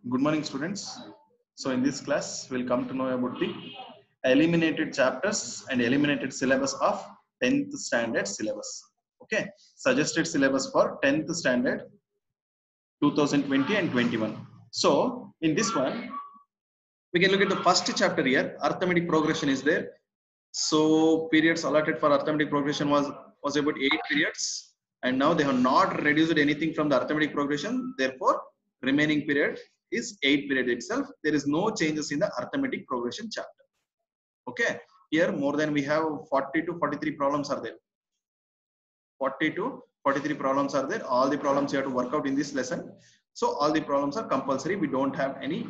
Good morning, students. So in this class, we'll come to know about the eliminated chapters and eliminated syllabus of 10th standard syllabus. Okay, suggested syllabus for 10th standard 2020 and 21. So in this one, we can look at the first chapter here. Arithmetic progression is there. So periods allotted for arithmetic progression was was about eight periods, and now they have not reduced anything from the arithmetic progression. Therefore, remaining period is eight period itself. There is no changes in the arithmetic progression chapter. Okay, here more than we have 40 to 43 problems are there. 40 to 43 problems are there. All the problems you have to work out in this lesson. So all the problems are compulsory. We don't have any.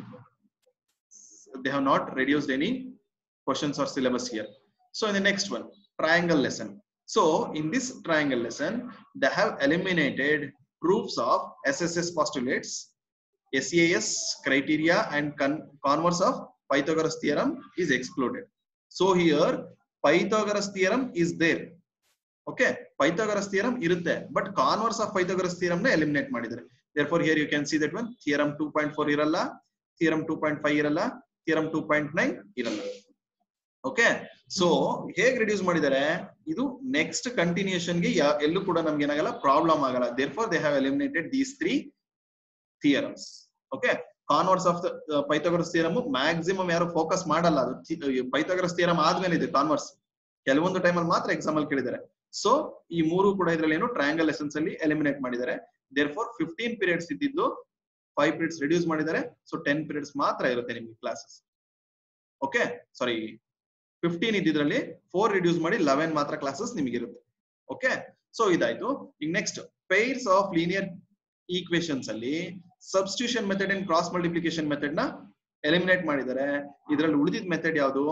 They have not reduced any questions or syllabus here. So in the next one, triangle lesson. So in this triangle lesson, they have eliminated proofs of SSS postulates, SAS criteria and con converse of Pythagoras theorem is excluded. So here Pythagoras theorem is there. Okay, Pythagoras theorem ಇರುತ್ತೆ but converse of Pythagoras theorem ನ eliminate ಮಾಡಿದ್ದಾರೆ. Therefore here you can see that one theorem 2.4 ಇರಲ್ಲ, theorem 2.5 ಇರಲ್ಲ, theorem 2.9 ಇರಲ್ಲ. Okay so ಹೇಗೆ reduce ಮಾಡಿದ್ದಾರೆ ಇದು next continuation ಗೆ ಎಲ್ಲೂ ಕೂಡ ನಮ್ಗೆ ಏನಾಗಲ್ಲ ಪ್ರಾಬ್ಲಮ್ ಆಗಲ್ಲ therefore they have eliminated these three theorems okay converse of the Pythagoras theorem maximum ಯಾರು ಫೋಕಸ್ ಮಾಡಲ್ಲ ಅದು ಪೈಥಾಗರಸ್ ಥಿಯರಮ್ ಆದ್ಮೇಲೆ ಇದೆ ಕಾನ್ವರ್ಸ್ ಕೆಲವೊಂದು ಟೈಮಲ್ಲಿ ಮಾತ್ರ ಎಕ್ಸಾಮ್ ಅಲ್ಲಿ ಕೇಳಿದ್ದಾರೆ ಸೊ ಈ ಮೂರು ಕೂಡ ಇದ್ರಲ್ಲಿ ಏನು ಟ್ರಯಾಂಗಲ್ ಲೆಸನ್ಸ್ ಅಲ್ಲಿ ಎಲಿಮಿನೇಟ್ ಮಾಡಿದ್ದಾರೆ ದೇರ್ ಫಾರ್ ಫಿಫ್ಟೀನ್ ಪೀರಿಯಡ್ಸ್ ಇದ್ದಿದ್ದು ಫೈವ್ ಪೀರಿಯಡ್ಸ್ ರಿಡ್ಯೂಸ್ ಮಾಡಿದ್ದಾರೆ ಸೊ ಟೆನ್ ಪೀರಿಯಡ್ಸ್ ಮಾತ್ರ ಇರುತ್ತೆ ನಿಮ್ಗೆ ಕ್ಲಾಸಸ್ ಓಕೆ ಸಾರಿ ಫಿಫ್ಟೀನ್ ಇದ್ದಿದ್ರಲ್ಲಿ ಫೋರ್ ರಿಡ್ಯೂಸ್ ಮಾಡಿ ಲೆವೆನ್ ಮಾತ್ರ ಕ್ಲಾಸಸ್ ನಿಮಗೆ ಇರುತ್ತೆ ಓಕೆ ಸೊ ಇದಾಯ್ತು ಈಗ next pairs of linear equations ಅಲ್ಲಿ substitution method and cross multiplication method ನ ಎಲಿಮಿನೇಟ್ ಮಾಡಿದ್ದಾರೆ ಇದರಲ್ಲಿ ಉಳಿದಿದ್ದ ಮೆಥಡ್ ಯಾವುದು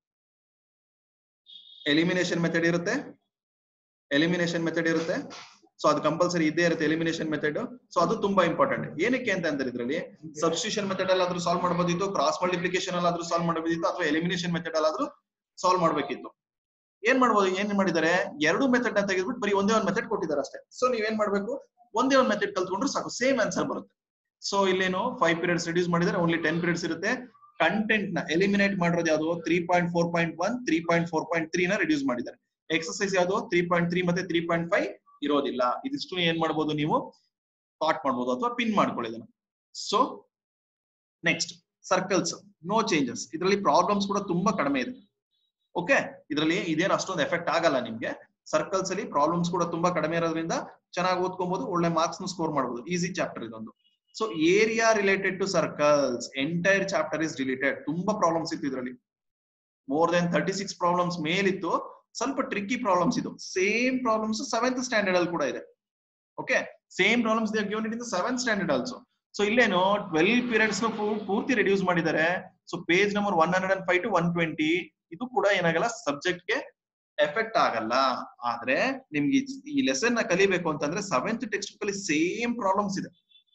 ಎಲಿಮಿನೇಷನ್ ಮೆಥಡ್ ಇರುತ್ತೆ ಎಲಿಮಿನೇಷನ್ ಮೆಥಡ್ ಇರುತ್ತೆ ಸೊ ಅದು ಕಂಪಲ್ಸರಿ ಇದ್ದೇ ಇರುತ್ತೆ ಎಲಿಮಿನೇಷನ್ ಮೆಥಡ್ ಸೊ ಅದು ತುಂಬಾ ಇಂಪಾರ್ಟೆಂಟ್ ಏನಕ್ಕೆ ಅಂತ ಅಂದ್ರೆ ಇದರಲ್ಲಿ ಸಬ್ಸ್ಟಿಟ್ಯೂಷನ್ ಮೆಥಡ್ ಅಲ್ಲಾದ್ರೂ ಸಾಲ್ವ್ ಮಾಡಬಹುದಿತ್ತು ಕ್ರಾಸ್ ಮಲ್ಟಿಪ್ಲಿಕೇಶನ್ ಅಲ್ಲಾದ್ರೂ ಸಾಲ್ವ್ ಮಾಡಬಹುದಿತ್ತು ಅಥವಾ ಎಲಿಮಿನೇಷನ್ ಮೆಥಡ್ ಅಲ್ಲಾದ್ರೂ ಸಾಲ್ವ್ ಮಾಡ್ಬೇಕಿತ್ತು ಏನ್ ಮಾಡ್ಬೋದು ಏನ್ ಮಾಡಿದ್ದಾರೆ ಎರಡು ಮೆಥಡ್ ನ ತೆಗೆದ್ಬಿಟ್ಟು ಬರೀ ಒಂದೇ ಒಂದು ಮೆಥಡ್ ಕೊಟ್ಟಿದ್ದಾರೆ ಅಷ್ಟೇ ಸೊ ನೀವೇನ್ ಮಾಡ್ಬೇಕು ಒಂದೇ ಒಂದು ಮೆಥಡ್ ಕಲ್ತ್ಕೊಂಡ್ರೆ ಸಾಕು ಸೇಮ್ ಆನ್ಸರ್ ಬರುತ್ತೆ ಸೊ ಇಲ್ಲೇನು ಫೈವ್ ಪೀರಿಯಡ್ಸ್ ರಿಡ್ಯೂಸ್ ಮಾಡಿದ್ರೆ ಓನ್ಲಿ ಟೆನ್ ಪೀರಿಯಡ್ಸ್ ಇರುತ್ತೆ ಕಂಟೆಂಟ್ ನ ಎಲಿಮಿನೇಟ್ ಮಾಡಿರೋದು ಯಾವುದು three point four point one three point four point three ನ ರಿಡ್ಯೂಸ್ ಮಾಡಿದ್ದಾರೆ ಎಕ್ಸರ್ಸೈಸ್ ಯಾವುದು ತ್ರೀ ಪಾಯಿಂಟ್ ತ್ರೀ ಮತ್ತೆ ತ್ರೀ ಪಾಯಿಂಟ್ ಫೈವ್ ಇರೋದಿಲ್ಲ ಇದಿಷ್ಟು ಏನ್ ಮಾಡ್ಬೋದು ನೀವು ಥಾಟ್ ಮಾಡ್ಬೋದು ಅಥವಾ ಪಿನ್ ಮಾಡ್ಕೊಳ್ಳಿ so next circles no changes ಇದರಲ್ಲಿ ಪ್ರಾಬ್ಲಮ್ಸ್ ಕೂಡ ತುಂಬಾ ಕಡಿಮೆ ಇದೆ ಓಕೆ ಇದರಲ್ಲಿ ಇದೇನು ಅಷ್ಟೊಂದು ಎಫೆಕ್ಟ್ ಆಗಲ್ಲ ನಿಮ್ಗೆ ಸರ್ಕಲ್ಸ್ ಅಲ್ಲಿ ಪ್ರಾಬ್ಲಮ್ಸ್ ಕೂಡ ತುಂಬಾ ಕಡಿಮೆ ಇರೋದ್ರಿಂದ ಚೆನ್ನಾಗಿ ಓದ್ಕೊಬಹುದು ಒಳ್ಳೆ ಮಾರ್ಕ್ಸ್ ನ ಸ್ಕೋರ್ ಮಾಡಬಹುದು ಈಸಿ ಚಾಪ್ಟರ್ ಇದೊಂದು so area related to circles entire chapter is related ತುಂಬಾ ಪ್ರಾಬ್ಲಮ್ಸ್ ಇತ್ತು ಇದರಲ್ಲಿ more than thirty six problems ಮೇಲಿತ್ತು ಸ್ವಲ್ಪ ಟ್ರಿಕ್ಕಿ ಪ್ರಾಬ್ಲಮ್ಸ್ ಇದು ಸೇಮ್ ಪ್ರಾಬ್ಲಮ್ಸ್ ಸೆವೆಂತ್ ಸ್ಟ್ಯಾಂಡರ್ಡ್ ಅಲ್ಲಿ ಕೂಡ ಇದೆ okay same problems given it in seventh standard also so ಇಲ್ಲೇನು ಟ್ವೆಲ್ ಪೀರಿಯಡ್ಸ್ ಪೂರ್ತಿ ರಿಡ್ಯೂಸ್ ಮಾಡಿದ್ದಾರೆ so page number one hundred and five to one twenty ಇದು ಕೂಡ ಏನಾಗಲ್ಲ ಸಬ್ಜೆಕ್ಟ್ ಗೆ ಎಫೆಕ್ಟ್ ಆಗಲ್ಲ ಆದ್ರೆ ನಿಮ್ಗೆ ಈ ಲೆಸನ್ ನ ಕಲಿಬೇಕು ಅಂತಂದ್ರೆ ಸೆವೆಂತ್ ಟೆಕ್ಸ್ಟ್ ಬುಕ್ ಅಲ್ಲಿ ಸೇಮ್ ಪ್ರಾಬ್ಲಮ್ಸ್ ಇದೆ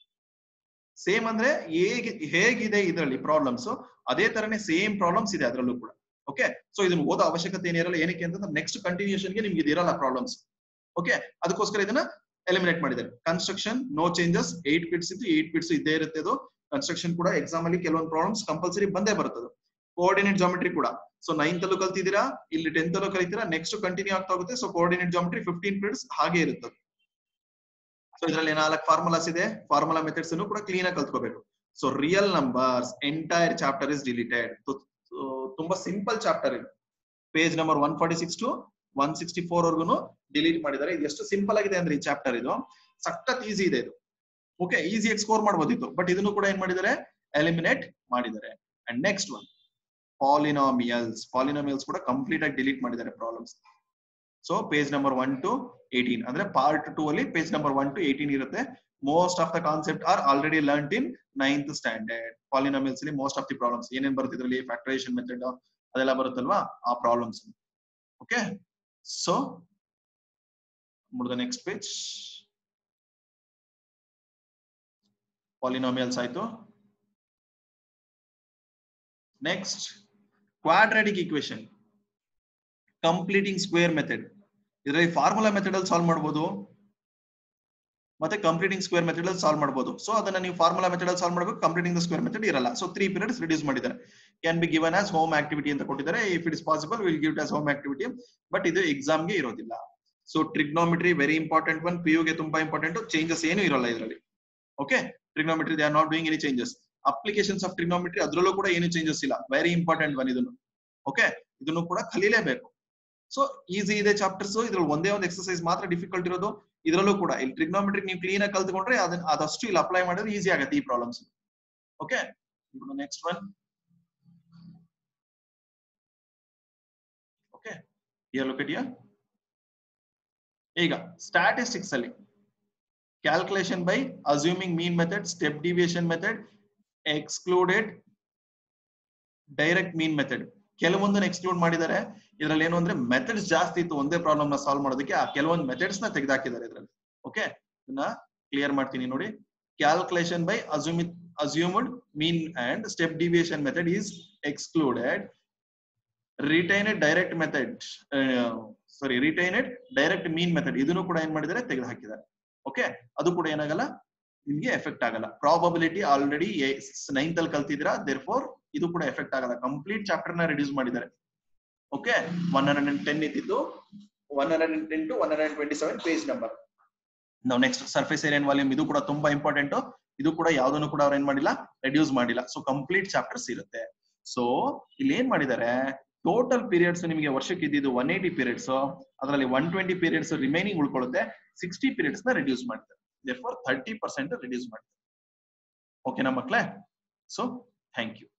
ಸೇಮ್ ಅಂದ್ರೆ ಹೇಗೆ ಹೇಗಿದೆ ಇದರಲ್ಲಿ ಪ್ರಾಬ್ಲಮ್ಸ್ ಅದೇ ತರನೇ ಸೇಮ್ ಪ್ರಾಬ್ಲಮ್ಸ್ ಇದೆ ಅದರಲ್ಲೂ ಕೂಡ ಓಕೆ ಸೊ ಇದನ್ನ ಓದೋ ಅವಶ್ಯಕತೆ ಏನಿರಲ್ಲ ಏನಕ್ಕೆ ಅಂತಂದ್ರೆ ನೆಕ್ಸ್ಟ್ ಕಂಟಿನ್ಯೂಷನ್ ಗೆ ನಿಮ್ಗೆ ಇದಿರಲ್ಲ ಪ್ರಾಬ್ಲಮ್ಸ್ ಓಕೆ ಅದಕ್ಕೋಸ್ಕರ ಇದನ್ನ ಎಲಿಮಿನೇಟ್ ಮಾಡಿದ್ದಾರೆ construction no changes eight bits ಇದ್ದು ಏಟ್ ಪಿಟ್ಸ್ ಇದ್ದೇ ಇರುತ್ತೆ ಅದು ಕನ್ಸ್ಟ್ರಕ್ಷನ್ ಕೂಡ ಎಕ್ಸಾಮ್ ಅಲ್ಲಿ ಕೆಲವೊಂದು ಪ್ರಾಬ್ಲಮ್ಸ್ ಕಂಪಲ್ಸರಿ ಬಂದೇ ಬರ್ತದೆ ಕೋಆರ್ಡಿನೇಟ್ ಜಾಮೆಟ್ರಿ ಕೂಡ ಸೊ ನೈನ್ತ್ ಅಲ್ಲೂ ಕಲ್ತಿದ್ದೀರಾ ಇಲ್ಲಿ ಟೆಂತ್ ಅಲ್ಲೂ ಕಲಿತೀರಾ ನೆಕ್ಸ್ಟ್ ಕಂಟಿನ್ಯೂ ಆಗ್ತಾ ಹೋಗುತ್ತೆ so coordinate geometry fifteen periods ಹಾಗೆ ಇರುತ್ತದೆ ಸೊ ಇದರಲ್ಲಿ ನಾಲ್ಕು ಫಾರ್ಮುಲಾಸ್ ಇದೆ ಫಾರ್ಮುಲಾ ಮೆಥಡ್ಸ್ ಅನ್ನು ಕೂಡ ಕ್ಲೀನ್ ಆಗಿ ಕಲ್ತ್ಕೋಬೇಕು so real numbers entire chapter is deleted ತುಂಬಾ ಸಿಂಪಲ್ ಚಾಪ್ಟರ್ ಇದು page number one forty six to one sixty four ವರ್ಗು ಡಿಲೀಟ್ ಮಾಡಿದ್ದಾರೆ ಇದು ಎಷ್ಟು ಸಿಂಪಲ್ ಆಗಿದೆ ಅಂದ್ರೆ ಈ ಚಾಪ್ಟರ್ ಇದು ಸಖತ್ ಈಸಿ ಇದೆ ಇದು ಓಕೆ ಈಸಿಯಾಗಿ ಸ್ಕೋರ್ ಮಾಡಬಹುದಿತ್ತು ಬಟ್ ಇದನ್ನು ಕೂಡ ಏನ್ ಮಾಡಿದ್ದಾರೆ ಎಲಿಮಿನೇಟ್ ಮಾಡಿದ್ದಾರೆ and next one polynomials polynomials ಕೂಡ ಕಂಪ್ಲೀಟ್ ಆಗಿ ಡಿಲೀಟ್ ಮಾಡಿದ್ದಾರೆ problems so page number one two eighteen ಅಂದ್ರೆ ಪಾರ್ಟ್ ಟೂ ಅಲ್ಲಿ page number one two eighteen ಇರುತ್ತೆ most of the concept are already learn in ninth standard polynomials ಅಲ್ಲಿ most of the problems ಏನೇನ್ ಬರುತ್ತೆ ಇದರಲ್ಲಿ factorisation method ಅದೆಲ್ಲ ಬರುತ್ತಲ್ವಾ ಆ problems okay so next page polynomials ಆಯ್ತು next quadratic equation completing square method ಇದರಲ್ಲಿ ಫಾರ್ಮುಲಾ ಮೆಥಡ್ ಅಲ್ಲಿ ಸಾಲ್ವ್ ಮಾಡಬಹುದು ಮತ್ತೆ ಕಂಪ್ಲೀಟಿಂಗ್ ಸ್ಕ್ವೇರ್ ಮೆಥಡ್ ಅಲ್ಲಿ ಸಾಲ್ವ್ ಮಾಡಬಹುದು ಸೊ ಅದನ್ನ ನೀವು ಫಾರ್ಮುಲಾ ಮೆಥಡ್ ಅಲ್ಲಿ ಸಾಲ್ವ್ ಮಾಡಬೇಕು ಕಂಪ್ಲೀಟಿಂಗ್ ದ ಸ್ಕ್ವೇರ್ ಮೆಥಡ್ ಇರಲ್ಲ ಸೊ ತ್ರೀ ಪೀರಿಯಡ್ಸ್ ರಿಡ್ಯೂಸ್ ಮಾಡಿದ್ದಾರೆ can be given as home activity ಅಂತ ಕೊಟ್ಟಿದ್ದಾರೆ if it is possible will give as home activity but ಇದು ಎಕ್ಸಾಮ್ ಗೆ ಇರೋದಿಲ್ಲ so trigonometry very important one ಪಿ ಗೆ ತುಂಬಾ ಇಂಪಾರ್ಟೆಂಟ್ ಚೇಂಜಸ್ ಏನು ಇರಲ್ಲ ಇದರಲ್ಲಿ okay trigonometry they are not doing any changes applications of trigonometry ಅದರಲ್ಲೂ ಕೂಡ ಏನು ಚೇಂಜಸ್ ಇಲ್ಲ ವೆರಿ ಇಂಪಾರ್ಟೆಂಟ್ ಒನ್ ಇದನ್ನು ಓಕೆ ಇದನ್ನು ಕೂಡ ಕಲೀಲೇಬೇಕು ಸೊ ಈಸಿ ಇದೆ ಚಾಪ್ಟರ್ಸ್ ಇದ್ರಲ್ಲಿ ಒಂದೇ ಒಂದು ಎಕ್ಸರ್ಸೈಸ್ ಮಾತ್ರ ಡಿಫಿಕಲ್ಟ್ ಇರೋದು ಇದರಲ್ಲೂ ಕೂಡ ಇಲ್ಲಿ ಟ್ರಿಗ್ನೋಮೆಟ್ರಿ ನೀವು ಕ್ಲೀನ್ ಆಗಿ ಕಲ್ತ್ಕೊಂಡ್ರೆ ಅದನ್ನ ಅದಷ್ಟು ಇಲ್ಲಿ ಅಪ್ಲೈ ಮಾಡಿದ್ರೆ ಈಸಿ ಆಗುತ್ತೆ ಈ problems okay next one okay here look here ಈಗ ಸ್ಟಾಟಿಸ್ಟಿಕ್ಸ್ ಅಲ್ಲಿ calculation by assuming mean method step deviation method excluded direct mean method ಕೆಲವೊಂದನ್ನ ಎಕ್ಸ್ಕ್ಲೂಡ್ ಮಾಡಿದ್ದಾರೆ ಇದ್ರಲ್ಲಿ ಏನು ಅಂದ್ರೆ ಮೆಥಡ್ಸ್ ಜಾಸ್ತಿ ಇತ್ತು ಒಂದೇ ಪ್ರಾಬ್ಲಮ್ ನ ಸಾಲ್ವ್ ಮಾಡೋದಕ್ಕೆ ಆ ಕೆಲವೊಂದು ಮೆಥಡ್ಸ್ ನ ತೆಗೆದಾಕಿದ್ದಾರೆ ಇದ್ರಲ್ಲಿ ಓಕೆ ಇದನ್ನ ಕ್ಲಿಯರ್ ಮಾಡ್ತೀನಿ ನೋಡಿ calculation by assume assumed mean and step deviation method is excluded retained direct method sorry retained direct mean method ಇದನ್ನು ಕೂಡ ಏನ್ ಮಾಡಿದ್ದಾರೆ ತೆಗೆದು ಹಾಕಿದ್ದಾರೆ ಓಕೆ ಅದು ಕೂಡ ಏನಾಗಲ್ಲ ನಿಮ್ಗೆ ಎಫೆಕ್ಟ್ ಆಗಲ್ಲ ಪ್ರಾಬಬಿಲಿಟಿ ಆಲ್ರೆಡಿ ನೈನ್ತ್ ಅಲ್ಲಿ ಕಲ್ತಿದ್ದೀರಾ ದೇರ್ ಫೋರ್ ಇದು ಕೂಡ ಎಫೆಕ್ಟ್ ಆಗಲ್ಲ ಕಂಪ್ಲೀಟ್ ಚಾಪ್ಟರ್ ನ ರಿಡ್ಯೂಸ್ ಮಾಡಿದ್ದಾರೆ okay one hundred and ten ಇದ್ದಿದ್ದು one hundred and ten to one hundred and twenty seven page number ನಾವು ನೆಕ್ಸ್ಟ್ ಸರ್ಫೇಸ್ ಏರಿಯನ್ ವಾಲ್ಯೂಮ್ ಇದು ಕೂಡ ತುಂಬಾ ಇಂಪಾರ್ಟೆಂಟ್ ಇದು ಕೂಡ ಯಾವ್ದನ್ನು ಕೂಡ ಅವ್ರು ಏನ್ ಮಾಡಿಲ್ಲ ರೆಡ್ಯೂಸ್ ಮಾಡಿಲ್ಲ ಸೊ ಕಂಪ್ಲೀಟ್ ಚಾಪ್ಟರ್ಸ್ ಇರುತ್ತೆ ಸೊ ಇಲ್ಲಿ ಏನ್ ಮಾಡಿದ್ದಾರೆ ಟೋಟಲ್ ಪೀರಿಯಡ್ಸ್ ನಿಮಗೆ ವರ್ಷಕ್ಕೆ ಇದ್ದಿದ್ದು ಒನ್ ಏಟಿ ಪೀರಿಯಡ್ಸ್ ಅದರಲ್ಲಿ ಒನ್ ಟ್ವೆಂಟಿ ಪೀರಿಯಡ್ಸ್ ರಿಮೈನಿಂಗ್ ಉಳ್ಕೊಳ್ಳುತ್ತೆ ಸಿಕ್ಸ್ಟಿ ಪೀರಿಯಡ್ಸ್ ನ ರಿಡ್ಯೂಸ್ ಮಾಡಿದ್ದಾರೆ therefore ಥರ್ಟಿ ಪರ್ಸೆಂಟ್ ರಿಡ್ಯೂಸ್ ಮಾಡಿದ್ದಾರೆ ಓಕೆನಾ ಮಕ್ಳೇ ಸೊ ಥ್ಯಾಂಕ್ ಯು